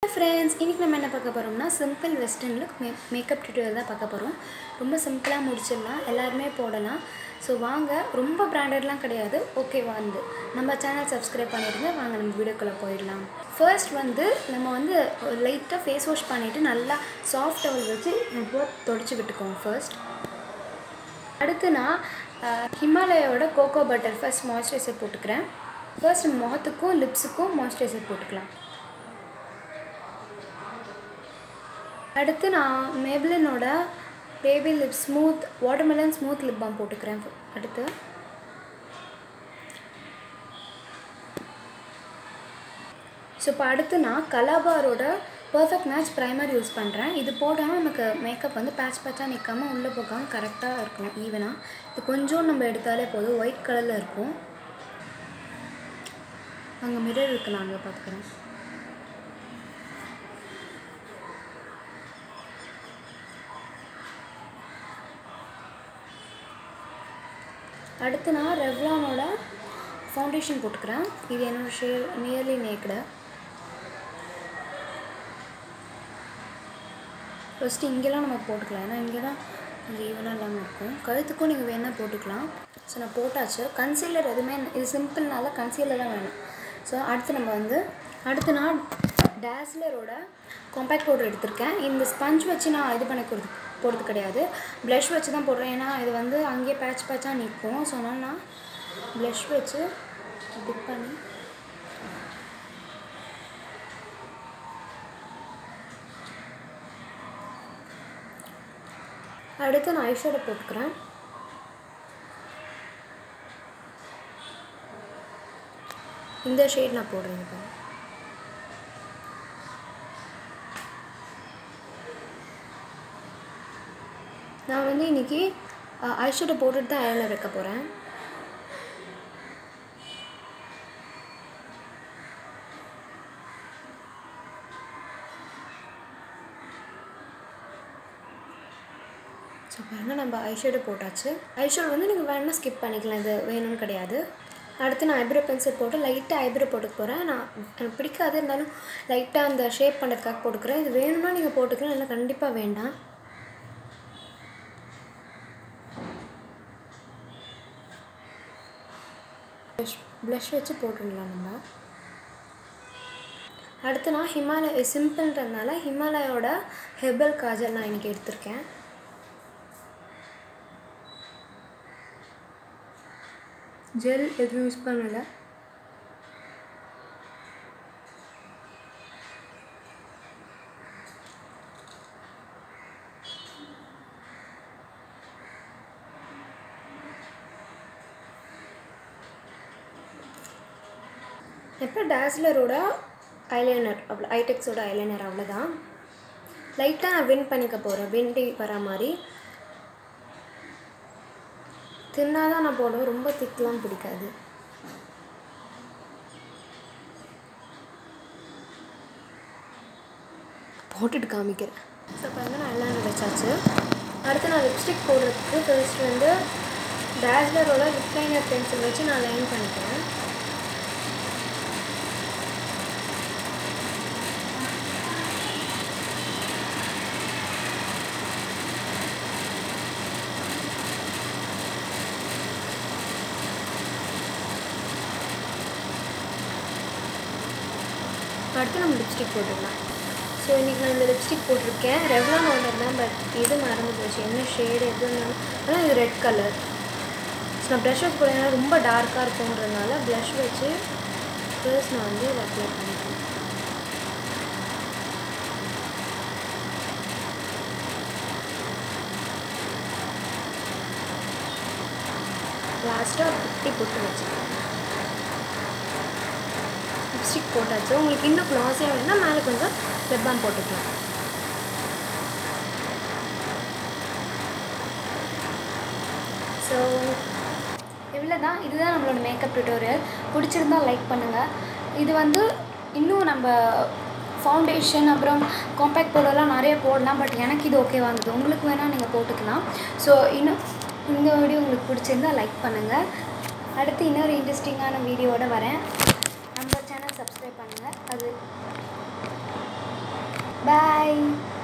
friends இன்றைக்கி நம்ம என்ன பார்க்க போகிறோம்னா சிம்பிள் வெஸ்டர்ன் லுக் மே மேக்கப் டியூட்டோரியல் தான் பார்க்க போகிறோம் ரொம்ப சிம்பிளாக முடிச்சிடலாம் எல்லாருமே போடலாம் ஸோ வாங்க ரொம்ப பிராண்டட்லாம் கிடையாது ஓகே வந்து நம்ம சேனல் சப்ஸ்கிரைப் பண்ணிடுங்க வாங்க நம்ம வீடியோக்குள்ளே போயிடலாம் ஃபர்ஸ்ட் வந்து நம்ம வந்து லைட்டாக ஃபேஸ் வாஷ் பண்ணிவிட்டு நல்லா சாஃப்ட் டவல் வச்சு இப்போ தொடச்சி விட்டுக்கோங்க ஃபர்ஸ்ட் அடுத்து நான் அஹ், ஹிமாலயாவோட கோகோ பட்டர் ஃபர்ஸ்ட் மாய்ஸ்சரைசர் போட்டுக்கிறேன் ஃபர்ஸ்ட் முகத்துக்கும் லிப்ஸுக்கும் மாய்ஸ்சரைசர் போட்டுக்கலாம் அடுத்து நான் மேப்ளினோட baby lip smooth watermelon smooth lip balm போட்டுக்கிறேன் அடுத்து ஸோ இப்போ அடுத்து நான் கலாபாரோட பர்ஃபெக்ட் மேட்ச் ப்ரைமர் யூஸ் பண்ணுறேன் இது போடாமல் நமக்கு மேக்கப் வந்து பேட்ச் பேட்சாக நிற்காம உள்ளே போகாமல் கரெக்டாக இருக்கணும் ஈவனாக இது கொஞ்சம் நம்ம எடுத்தாலே போதும் ஒயிட் கலரில் இருக்கும் அங்கே மிரர் இருக்கு நான் அங்கே பார்த்துக்கிறேன் அடுத்து நான் ரெவ்லானோட ஃபவுண்டேஷன் போட்டுக்கிறேன் இது என்னோட ஷேர் நியர்லி நேக்கடு ஃபஸ்ட்டு இங்கெல்லாம் நம்ம போட்டுக்கலாம் ஏன்னா இங்கே தான் கொஞ்சம் ஈவனாக இல்லாமல் இருக்கும் கழுத்துக்கும் நீங்கள் வேணால் போட்டுக்கலாம் ஸோ நான் போட்டாச்சு கன்சீலர் எதுவுமே இது சிம்பிள்னால கன்சீலர் தான் வேணும் ஸோ அடுத்து நம்ம வந்து அடுத்து நான் டேஸ்லரோட காம்பேக்ட் பவுடர் எடுத்திருக்கேன் இந்த ஸ்பஞ்ச் வச்சு நான் இது பண்ணி கொடுத்து போடுறது கிடையாது ப்ளஷ் வச்சு தான் போடுறேன் ஏன்னா இது வந்து அங்கேயே பேட்ச் பேட்சாக நிற்கும் ஸோ அதனால் நான் ப்ளஷ் வச்சு டிப் பண்ணி அடுத்து நான் ஐஷேடோ போட்டுக்கிறேன் இந்த ஷேட் நான் போடுறேன் இப்போ நான் வந்து இன்றைக்கி ஐஷேடோ போட்டுட்டு தான் ஐலனர் வைக்க போகிறேன் ஸோ பாருங்கள் நம்ம ஐஷேடோ போட்டாச்சு ஐஷேடோ வந்து நீங்கள் வேணும்னா ஸ்கிப் பண்ணிக்கலாம் இது வேணும்னு கிடையாது அடுத்து நான் ஐப்ரோ பென்சில் போட்டு லைட்டாக ஐப்ரோ போட்டுக்க போகிறேன் நான் எனக்கு பிடிக்காது இருந்தாலும் லைட்டாக அந்த ஷேப் பண்ணுறதுக்காக போட்டுக்கிறேன் இது வேணும்னா நீங்கள் போட்டுக்கலாம் இல்லை கண்டிப்பாக வேண்டாம் ப்ளஷ் ப்ளஷ் வச்சு போட்டுடலாம் நம்ம அடுத்து நான் ஹிமாலய சிம்பிள்ன்றதுனால ஹிமாலயோட ஹெர்பல் காஜல் நான் இன்றைக்கி எடுத்திருக்கேன் ஜெல் எதுவும் யூஸ் பண்ணலை எப்போ டேஸ்லரோட ஐலைனர் அவ்வளோ ஐடெக்ஸோட ஐலைனர் அவ்வளோதான் லைட்டாக நான் வின் பண்ணிக்க போகிறேன் விண்டி வர மாதிரி தின்னாக தான் நான் போடுவேன் ரொம்ப திக்கெலாம் பிடிக்காது போட்டுட்டு காமிக்கிறேன் ஸோ இப்போ வந்து நான் எல்லாம் வச்சாச்சு அடுத்து நான் லிப்ஸ்டிக் போடுறதுக்கு ஃபர்ஸ்ட் வந்து டேஸ்லரோட லிப் லைனர் பென்சில் வச்சு நான் லைன் பண்ணிக்கிறேன் அடுத்து நம்ம லிப்ஸ்டிக் போட்டுடலாம் ஸோ இன்றைக்கி நான் இந்த லிப்ஸ்டிக் போட்டிருக்கேன் ரெவ்லான் ஆர்டர் தான் பட் இது மறந்து போச்சு என்ன ஷேடு எது இருந்தாலும் ஆனால் இது ரெட் கலர் ஸோ நான் ப்ளஷ் வச்சு போடுறேன் ரொம்ப டார்க்காக இருக்குன்றதுனால ப்ளஷ் வச்சு ஃபர்ஸ்ட் நான் வந்து இதை அப்ளை பண்ணிக்கிறேன் லாஸ்ட்டாக குட்டி போட்டு வச்சுக்கிறேன் லிப்ஸ்டிக் போட்டாச்சு உங்களுக்கு இன்னும் க்ளாஸியாக வேணும்னா மேலே கொஞ்சம் லிப் பாம் போட்டுக்கலாம் ஸோ இவ்வளோ தான் இதுதான் நம்மளோட மேக்கப் டியூட்டோரியல் பிடிச்சிருந்தா லைக் பண்ணுங்கள் இது வந்து இன்னும் நம்ம ஃபவுண்டேஷன் அப்புறம் காம்பேக்ட் பவுடர்லாம் நிறைய போடலாம் பட் எனக்கு இது ஓகேவா இருந்தது உங்களுக்கு வேணால் நீங்கள் போட்டுக்கலாம் ஸோ இன்னும் இந்த வீடியோ உங்களுக்கு பிடிச்சிருந்தா லைக் பண்ணுங்கள் அடுத்து இன்னொரு இன்ட்ரெஸ்டிங்கான வீடியோவோட வரேன் நம்ம சேனல் சப்ஸ்கிரைப் பண்ணுங்கள் அது பாய்